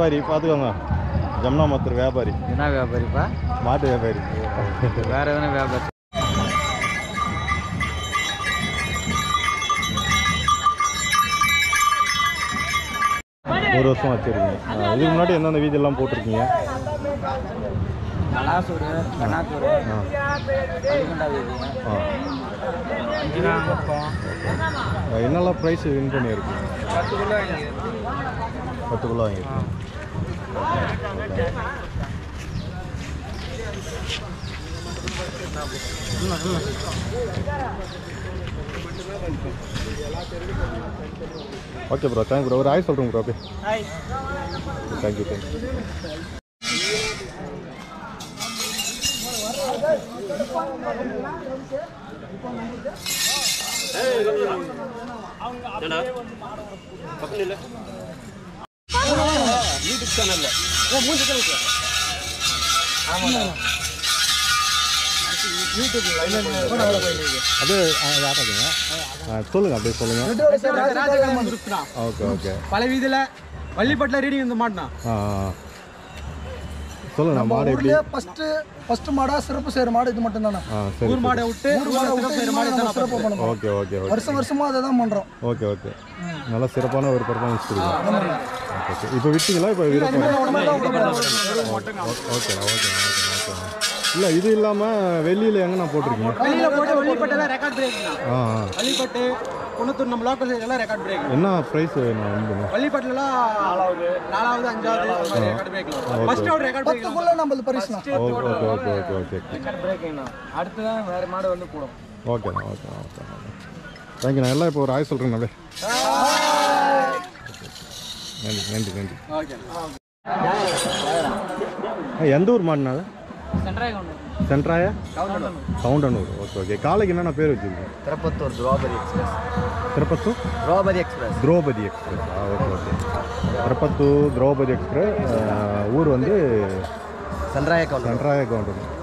வியாபாரி பார்த்துக்கோங்க ஜமுனா மத்தர் வியாபாரி என்ன வியாபாரிப்பா மாட்டு வியாபாரி வேற எதனா வியாபாரி ஒரு வருஷம் வச்சுருக்கீங்க இதுக்கு முன்னாடி எந்தெந்த வீதியெல்லாம் போட்டிருக்கீங்க கலாசூர் கண்ணாத்தூர் ஆ அலிகுண்டா வீதி ஆ அஞ்சுகாங்குப்பம் என்னெல்லாம் ப்ரைஸ் வின் பண்ணியிருக்கீங்க பத்து கிலோ இங்கே பத்து கிலோ வாங்கியிருக்கீங்க ஓகே ப்ரோ தேங்க் ப்ரோ ஒரு ஆய் சொல்கிறேன் ப்ரோ அப்படியே தேங்க்யூ தேங்க்யூ அப்படியே யாராதுங்க சொல்லுங்கள் அப்படியே சொல்லுங்கள் ஓகே ஓகே பல வீதியில் வள்ளிப்பட்டில் ரீடிங் வந்து மாட்டினா ஆ சொல்லுங்க மாடு எப்படி ஃபர்ஸ்ட் ஃபர்ஸ்ட் மாடா சிறப்பு செய்யற மாடு இது மட்டும் தானே ஆ சரி ஊர் மாடை விட்டு ஊர் மாடை விட்டு இந்த மாடை நம்ம சிறப்பு பண்ணணும் ஓகே ஓகே ஓகே வருஷம் வருஷமா அதை தான் பண்றோம் ஓகே ஓகே நல்லா சிறப்பான ஒரு பர்ஃபார்மன்ஸ் கொடுக்கும் ஓகே இப்போ விட்டீங்களா இப்போ விருப்பம் ஓகேண்ணா ஓகேண்ணா ஓகேண்ணா ஓகேண்ணா இல்லை இது இல்லாமல் வெளியில் எங்கண்ணா போட்டிருக்கீங்க வெளியில போட்டு வள்ளிப்பட்டில் ரெக்கார்ட் பிரேக்னா ஆ ஆ வள்ளிப்பட்டு குணத்தூர் நம்ம லோக்கல் சைடு எல்லாம் ரெக்கார்ட் பிரேக் என்ன ப்ரைஸ் நான் வந்து வள்ளிப்பட்டிலாம் நாலாவது நாலாவது அஞ்சாவது அந்த மாதிரி ரெக்கார்ட் பிரேக்ல ஃபர்ஸ்ட் ஒரு ரெக்கார்ட் பிரேக் பத்துக்குள்ள நம்மளுக்கு பரிசுனா okay okay okay okay okay record பிரேக்னா அடுத்து தான் வேற மாடு வந்து கூடும் ஓகேண்ணா ஓகேண்ணா ஓகேண்ணா தேங்க்யூண்ணா எல்லாம் இப்போ ஒரு ஆய் சொல்கிறேன் அப்படியே நன்றி நன்றி நன்றி ஓகே ஆ, எந்த ஊர் மாடினால சென்ட்ராய் கவுண்டர் சென்ட்ராயா கவுண்டனூர் ஓகே ஓகே காலைக்கு என்னென்ன பேர் வச்சுருக்கீங்க Tirupattur Draupadi express Tirupattur Draupadi express Draupadi express ஆ okay okay Tirupattur Draupadi express ஊர் வந்து சென்ட்ராய கவுண்டர் சென்ட்ராய கவுண்டனூர்